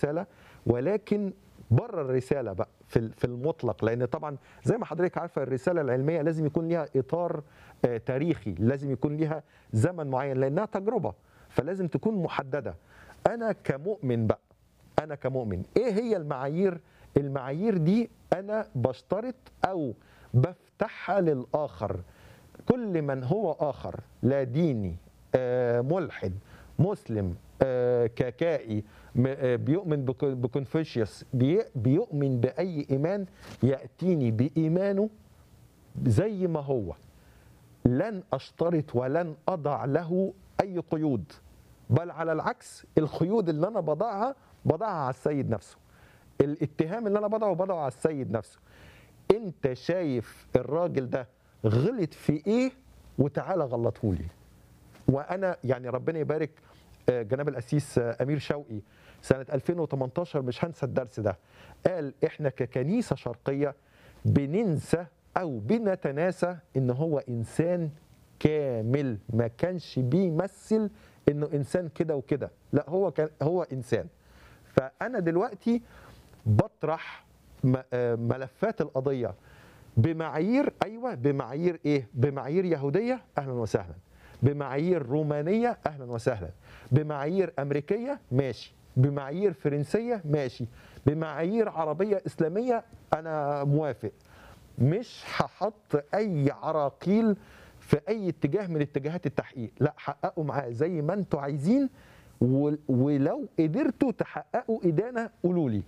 الرساله ولكن بره الرساله بقى في ال- في المطلق لان طبعا زي ما حضرتك عارفه الرساله العلميه لازم يكون ليها اطار آه، تاريخي لازم يكون ليها زمن معين لانها تجربه فلازم تكون محدده انا كمؤمن بقى انا كمؤمن ايه هي المعايير المعايير دي انا بشترط او بفتحها للاخر كل من هو اخر لا ديني آه، ملحد مسلم آه، كاكائي م- آه، بيؤمن بك- بكونفوشيوس بي- بيؤمن باي ايمان ياتيني بايمانه زي ما هو لن اشترط ولن اضع له اي قيود بل على العكس القيود اللي انا بضعها بضعها على السيد نفسه الاتهام اللي انا بضعه بضعه على السيد نفسه انت شايف الراجل ده غلط في ايه وتعالى غلطه لي وانا يعني ربنا يبارك آه، جناب الاسيس آه، امير شوقي سنه 2018 مش هنسى الدرس ده قال احنا ككنيسه شرقيه بننسى او بنتناسى ان هو انسان كامل ما كانش بيمثل انه انسان كده وكده لا هو كان هو انسان فانا دلوقتي بطرح م- آه، ملفات القضيه بمعايير ايوه بمعايير ايه بمعايير يهوديه اهلا وسهلا بمعايير رومانيه اهلا وسهلا بمعايير امريكيه ماشي بمعايير فرنسيه ماشي بمعايير عربيه اسلاميه انا موافق مش هحط اي عراقيل في اي اتجاه من اتجاهات التحقيق لا حققوا معاه زي ما انتوا عايزين و- ولو قدرتوا تحققوا ادانه قولوا لي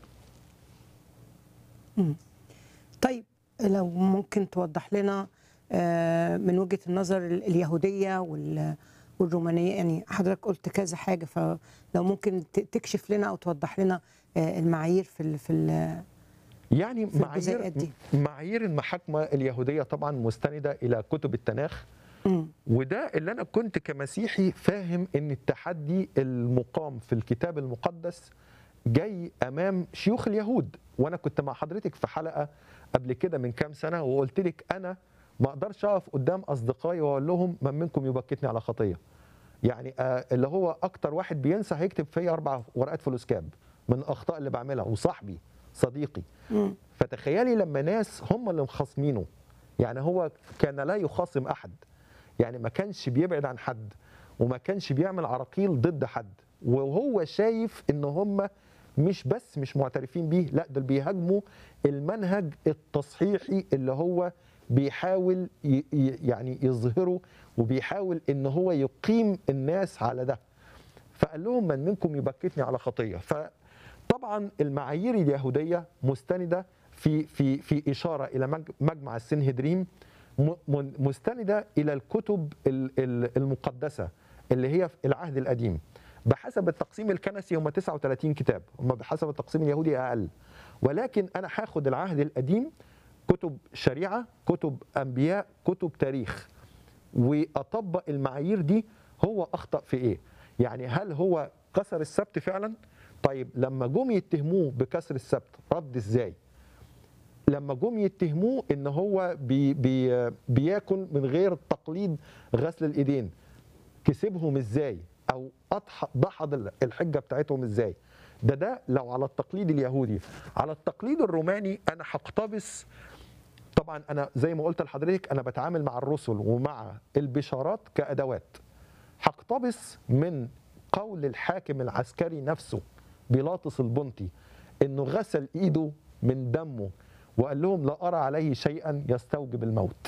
طيب لو ممكن توضح لنا آه، من وجهة النظر ال- اليهودية وال- والرومانية يعني حضرتك قلت كذا حاجة فلو ممكن ت- تكشف لنا أو توضح لنا آه، المعايير في ال في ال يعني في الجزيئات معايير دي. معايير المحاكمه اليهوديه طبعا مستنده الى كتب التناخ مم. وده اللي انا كنت كمسيحي فاهم ان التحدي المقام في الكتاب المقدس جاي امام شيوخ اليهود وانا كنت مع حضرتك في حلقه قبل كده من كام سنه وقلت لك انا ما اقدرش اقف قدام اصدقائي واقول لهم من منكم يبكتني على خطيه يعني آه اللي هو اكتر واحد بينسى هيكتب فيا اربع ورقات فلوس كاب من الاخطاء اللي بعملها وصاحبي صديقي مم. فتخيلي لما ناس هم اللي مخاصمينه يعني هو كان لا يخاصم احد يعني ما كانش بيبعد عن حد وما كانش بيعمل عراقيل ضد حد وهو شايف ان هم مش بس مش معترفين بيه لا دول بيهاجموا المنهج التصحيحي اللي هو بيحاول ي- ي- يعني يظهره وبيحاول ان هو يقيم الناس على ده فقال لهم من منكم يبكتني على خطيه فطبعا المعايير اليهوديه مستنده في في في اشاره الى مج- مجمع السنهدريم م- م- مستنده الى الكتب ال- ال- المقدسه اللي هي في العهد القديم بحسب التقسيم الكنسي هم 39 كتاب هم بحسب التقسيم اليهودي اقل ولكن انا هاخد العهد القديم كتب شريعه كتب انبياء كتب تاريخ واطبق المعايير دي هو اخطا في ايه يعني هل هو كسر السبت فعلا طيب لما جم يتهموه بكسر السبت رد ازاي لما جم يتهموه ان هو بي بي بياكل من غير تقليد غسل الايدين كسبهم ازاي او أضح- دحض الحجه بتاعتهم ازاي ده ده لو على التقليد اليهودي على التقليد الروماني انا هقتبس طبعا انا زي ما قلت لحضرتك انا بتعامل مع الرسل ومع البشارات كادوات هقتبس من قول الحاكم العسكري نفسه بيلاطس البنطي انه غسل ايده من دمه وقال لهم لا ارى عليه شيئا يستوجب الموت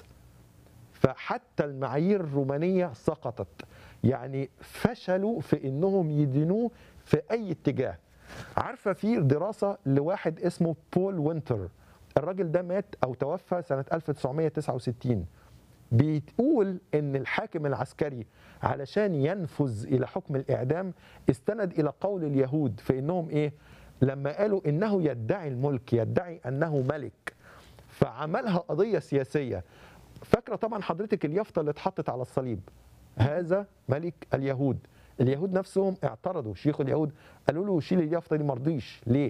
فحتى المعايير الرومانيه سقطت يعني فشلوا في انهم يدينوه في اي اتجاه عارفه في دراسه لواحد اسمه بول وينتر الراجل ده مات او توفى سنه 1969 بتقول ان الحاكم العسكري علشان ينفذ الى حكم الاعدام استند الى قول اليهود في انهم ايه لما قالوا انه يدعي الملك يدعي انه ملك فعملها قضيه سياسيه فاكره طبعا حضرتك اليافطه اللي اتحطت على الصليب هذا ملك اليهود اليهود نفسهم اعترضوا شيخ اليهود قالوا له شيل اليافطه دي مرضيش ليه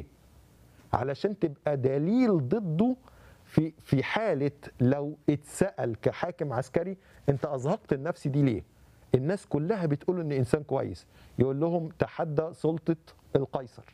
علشان تبقى دليل ضده في في حاله لو اتسال كحاكم عسكري انت ازهقت النفس دي ليه الناس كلها بتقول ان انسان كويس يقول لهم تحدى سلطه القيصر